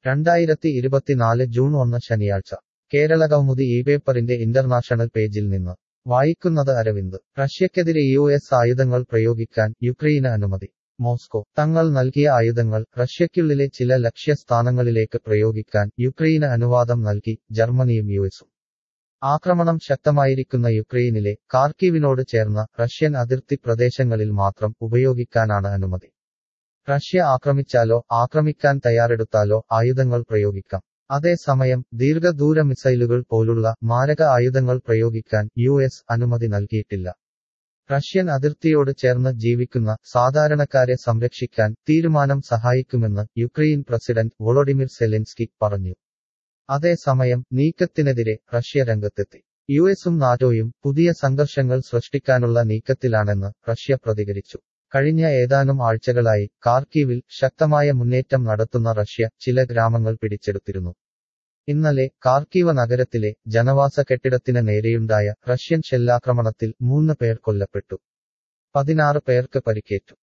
രണ്ടായിരത്തി ഇരുപത്തിനാല് ജൂൺ ഒന്ന് ശനിയാഴ്ച കേരള കൗമുദി ഈ പേപ്പറിന്റെ ഇന്റർനാഷണൽ പേജിൽ നിന്ന് വായിക്കുന്നത് അരവിന്ദ് റഷ്യക്കെതിരെ യു എസ് ആയുധങ്ങൾ പ്രയോഗിക്കാൻ യുക്രൈന് അനുമതി മോസ്കോ തങ്ങൾ നൽകിയ ആയുധങ്ങൾ റഷ്യയ്ക്കുള്ളിലെ ചില ലക്ഷ്യസ്ഥാനങ്ങളിലേക്ക് പ്രയോഗിക്കാൻ യുക്രൈന് അനുവാദം നൽകി ജർമ്മനിയും യുഎസും ആക്രമണം ശക്തമായിരിക്കുന്ന യുക്രൈനിലെ കാർക്കീവിനോട് ചേർന്ന റഷ്യൻ അതിർത്തി പ്രദേശങ്ങളിൽ മാത്രം ഉപയോഗിക്കാനാണ് അനുമതി റഷ്യ ആക്രമിച്ചാലോ ആക്രമിക്കാൻ തയ്യാറെടുത്താലോ ആയുധങ്ങൾ പ്രയോഗിക്കാം അതേസമയം ദീർഘദൂര മിസൈലുകൾ പോലുള്ള മാരക ആയുധങ്ങൾ പ്രയോഗിക്കാൻ യു എസ് അനുമതി നൽകിയിട്ടില്ല റഷ്യൻ അതിർത്തിയോട് ചേർന്ന് ജീവിക്കുന്ന സാധാരണക്കാരെ സംരക്ഷിക്കാൻ തീരുമാനം സഹായിക്കുമെന്ന് യുക്രൈൻ പ്രസിഡന്റ് വൊളോഡിമിർ സെലൻസ്കി പറഞ്ഞു അതേസമയം നീക്കത്തിനെതിരെ റഷ്യ രംഗത്തെത്തി യു എസും നാറ്റോയും പുതിയ സംഘർഷങ്ങൾ സൃഷ്ടിക്കാനുള്ള നീക്കത്തിലാണെന്ന് റഷ്യ പ്രതികരിച്ചു കഴിഞ്ഞ ഏതാനും ആഴ്ചകളായി കാർക്കീവിൽ ശക്തമായ മുന്നേറ്റം നടത്തുന്ന റഷ്യ ചില ഗ്രാമങ്ങൾ പിടിച്ചെടുത്തിരുന്നു ഇന്നലെ കാർക്കീവ നഗരത്തിലെ ജനവാസ കെട്ടിടത്തിന് നേരെയുണ്ടായ റഷ്യൻ ഷെല്ലാക്രമണത്തിൽ മൂന്ന് പേർ കൊല്ലപ്പെട്ടു പതിനാറ് പേർക്ക് പരിക്കേറ്റു